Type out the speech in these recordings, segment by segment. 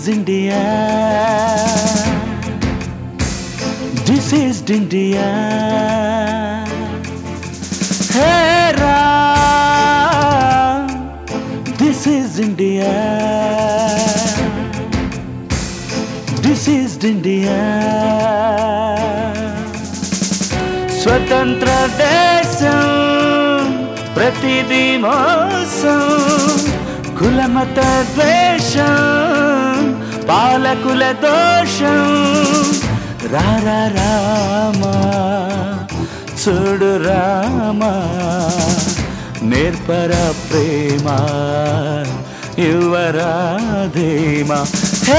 India. This is India. Hey Ram, this is India. This is India. స్వతంత్ర దేశం ప్రతిదీ మోసం కులమత ద్వేషం పాలకుల దోషం రారా రామా చూడు రామా నేర్పర ప్రేమ యువరా ధీమా హే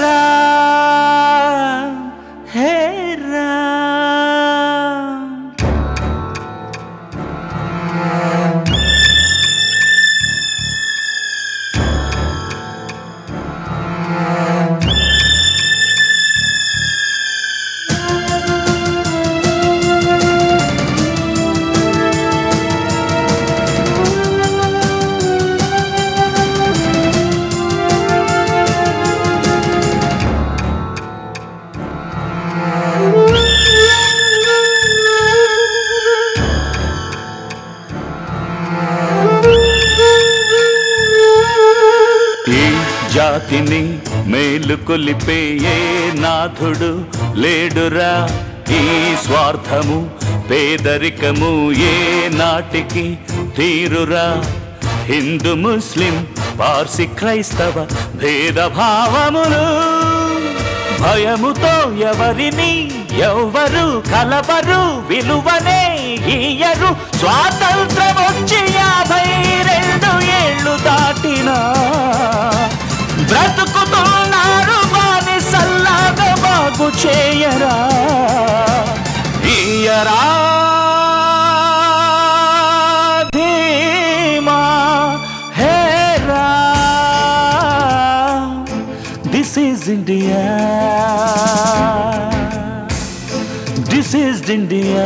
రామ్ హే రామ్ ఈ జాతిని మేలు కొలిపే ఏ నాథుడు లేడురా ఈ స్వార్థము పేదరికము ఏ నాటికి తీరురా హిందూ ముస్లిం పార్సి క్రైస్తవ భేదభావములు భయముతో ఎవరిని ఎవ్వరు కలవరు విలువనే ఇయ్యరు స్వాతంత్రం వచ్చి యాభై రెండు ఏళ్ళు దాటినా బ్రతుకుతున్నారు వాని సల్లాగా బాగు చేయరా ఇయరా ధీమా హేరా This is India. This is India.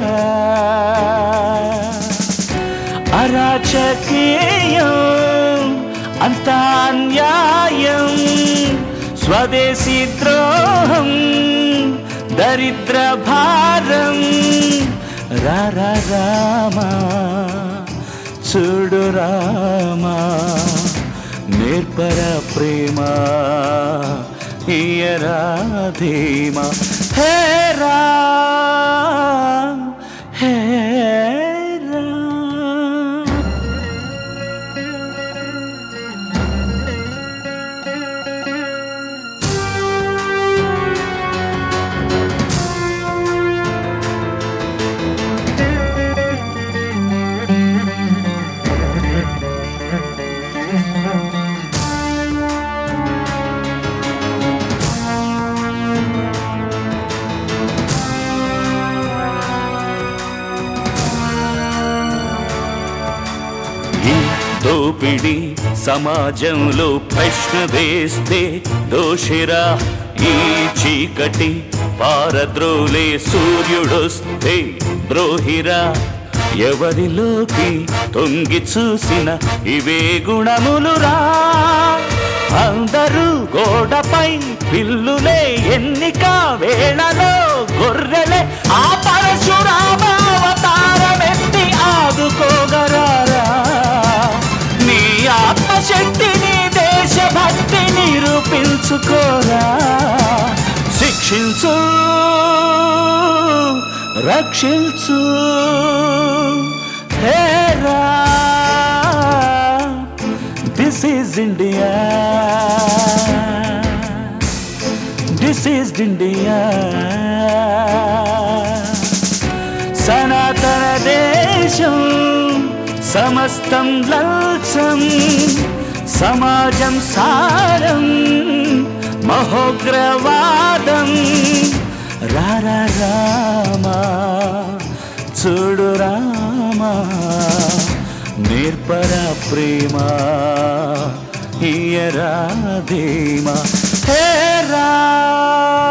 అరాచకీయం అంతా అన్యాయం స్వదేశీ ద్రోహం దరిద్ర భారం రారా రామా చూడు రామా నేర్పర ప్రేమ ఇయరా ధీమా హే రామ్ హే రామ్ ఈ దోపిడి సమాజంలో ప్రశ్న వేస్తే దోషిరా ఈ చీకటి పారద్రోలే సూర్యుడొస్తే ద్రోహిరా ఎవరిలోకి తొంగి చూసిన ఇవే గుణములురా అందరూ గోడపై పిల్లులే ఎన్నిక వేళలో గొర్రెలే ఆ పరశురామ అవతారమెత్తి ఆదుకోగరారా నీ ఆత్మశక్తిని దేశభక్తి నిరూపించుకోరా శిక్షించు రక్షించు హేరా this is India this is India సనాతన దేశం సమస్తం లల్సం సమాజం సారం మహోగ్రవాదం రారా రామా చూడు రామా నేర్పర ప్రేమ ఇయరా ధీమా హే రా